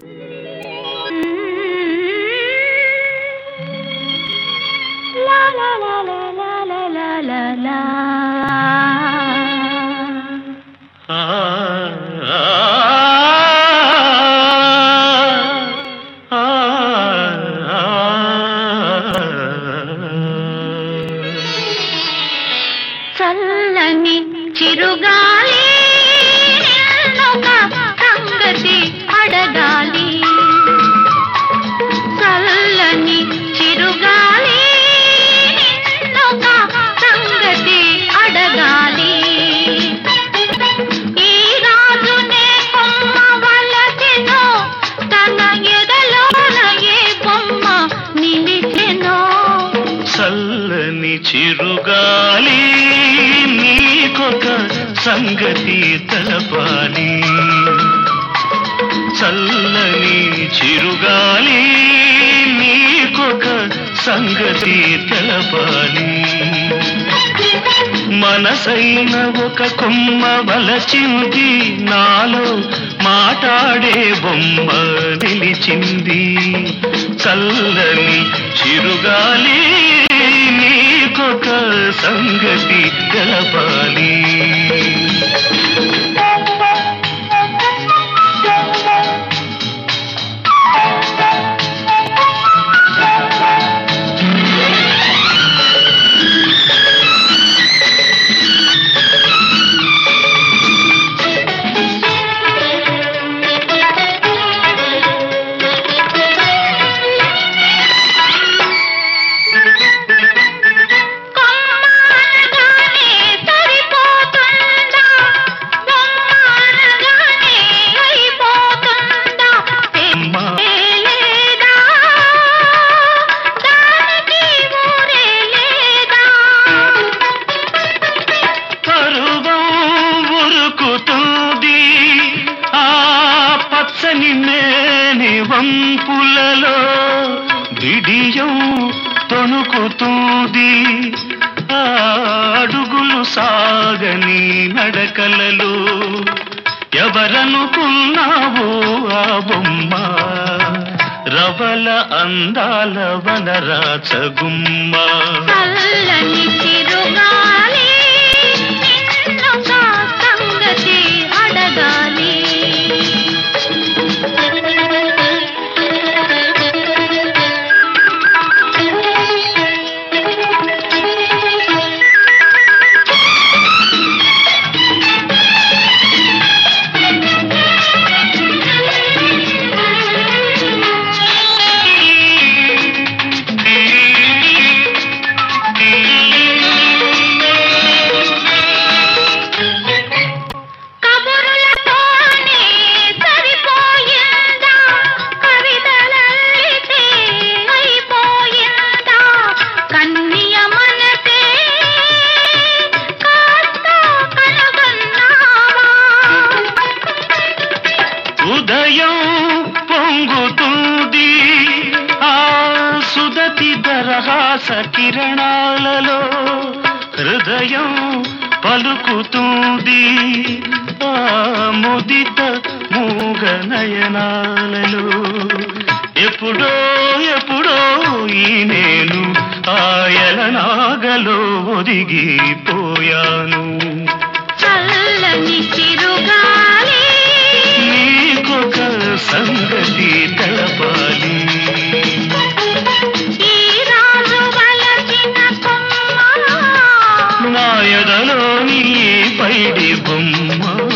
చల్లని చిరుగాలి నిన్నొక సంగతి అడగాలి చల్లని చిరుగాలి నిన్నొక సంగతి అడగాలి ఈ రాజునే కొమ్మ వలసెనో తన ఎదలోన ఏ బొమ్మ నిలిచెనో చల్లని చిరుగాలి నీకొక సంగతి తెలపాలి చల్లని చిరుగాలి నీకొక సంగతి తెలపాలి మనసైన ఒక కొమ్మ వలచింది నాలో మాట్లాడే బొమ్మ నిలిచింది చల్లని చిరుగాలి నీకొక సంగతి తెలపాలి కొమ్మానగానే సరిపోతుందా బొమ్మానగానే అయిపోతుందా అమ్మా. లేదా దానికి ఊరే లేదా పరువం ఉరుకుతుంది ఆ పచ్చని మేని వంపులలో బిడియం తొణుకుతుంది ఆ అడుగులు సాగని నడకలలో ఎవరనుకున్నావు ఆ బొమ్మ రవల అందాల వనరాచగుమ్మ చల్లని చిరుగాలి నిన్నొక సంగతి అడగాలి కబురులతోనే సరిపోయిందా కవితలల్లితే అయిపోయిందా కన్య మనసే కాస్త కనుగొన్నావా ఉదయం పొంగుతుంది ఆ సుదతి దరహాస కిరణాలలో హృదయం పలుకుతుంది ఆ ముదిత మూగ నయనాలలో ఎప్పుడో ఎప్పుడో ఈ నేను ఆయల నాగలో ఒదిగిపోయాను చల్లని చిరుగాలి నీకొక సంగతి తెలపాలి ఈ రాజు వలసిన కొమ్మ నాయదలోని పైడి బొమ్మ